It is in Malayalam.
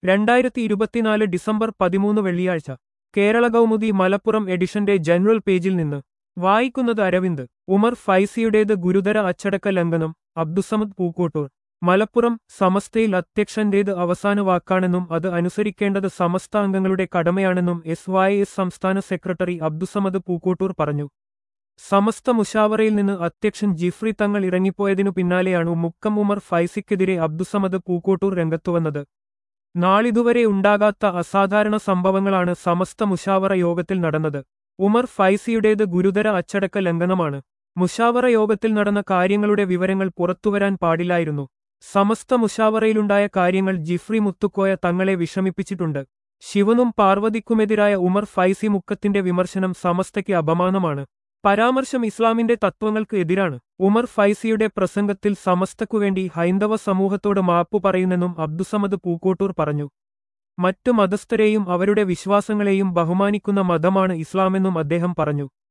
രണ്ടായിരത്തി ഇരുപത്തിനാല് ഡിസംബർ പതിമൂന്ന് വെള്ളിയാഴ്ച കേരള കൗമുദി മലപ്പുറം എഡിഷന്റെ ജനറൽ പേജിൽ നിന്ന് വായിക്കുന്നത് അരവിന്ദ് ഉമർ ഫൈസിയുടേത് ഗുരുതര അച്ചടക്ക ലംഘനം അബ്ദുസമദ് പൂക്കോട്ടൂർ മലപ്പുറം സമസ്തയിൽ അധ്യക്ഷന്റേത് അവസാന വാക്കാണെന്നും അത് അനുസരിക്കേണ്ടത് സമസ്ത അംഗങ്ങളുടെ കടമയാണെന്നും എസ് വൈ എസ് സംസ്ഥാന സെക്രട്ടറി അബ്ദുസമദ് പൂക്കോട്ടൂർ പറഞ്ഞു സമസ്ത മുഷാവറയിൽ നിന്ന് അധ്യക്ഷൻ ജിഫ്രി തങ്ങൾ ഇറങ്ങിപ്പോയതിനു പിന്നാലെയാണ് മുക്കം ഉമർ ഫൈസിക്കെതിരെ അബ്ദുസമദ് പൂക്കോട്ടൂർ രംഗത്തുവന്നത് നാളിതുവരെ ഉണ്ടാകാത്ത അസാധാരണ സംഭവങ്ങളാണ് സമസ്ത മുഷാവറ യോഗത്തിൽ നടന്നത് ഉമർ ഫൈസിയുടേത് ഗുരുതര അച്ചടക്ക ലംഘനമാണ് മുഷാവറ യോഗത്തിൽ നടന്ന കാര്യങ്ങളുടെ വിവരങ്ങൾ പുറത്തുവരാൻ പാടില്ലായിരുന്നു സമസ്ത മുഷാവറയിലുണ്ടായ കാര്യങ്ങൾ ജിഫ്രി മുത്തുക്കോയ തങ്ങളെ വിഷമിപ്പിച്ചിട്ടുണ്ട് ശിവനും പാർവതിക്കുമെതിരായ ഉമർ ഫൈസി മുക്കത്തിന്റെ വിമർശനം സമസ്തയ്ക്ക് അപമാനമാണ് പരാമർശം ഇസ്ലാമിന്റെ തത്വങ്ങൾക്ക് എതിരാണ് ഉമർ ഫൈസിയുടെ പ്രസംഗത്തിൽ സമസ്തക്കുവേണ്ടി ഹൈന്ദവ സമൂഹത്തോട് മാപ്പു പറയുന്നെന്നും അബ്ദുസമദ് പൂക്കോട്ടൂർ പറഞ്ഞു മറ്റു മതസ്ഥരെയും അവരുടെ വിശ്വാസങ്ങളെയും ബഹുമാനിക്കുന്ന മതമാണ് ഇസ്ലാമെന്നും അദ്ദേഹം പറഞ്ഞു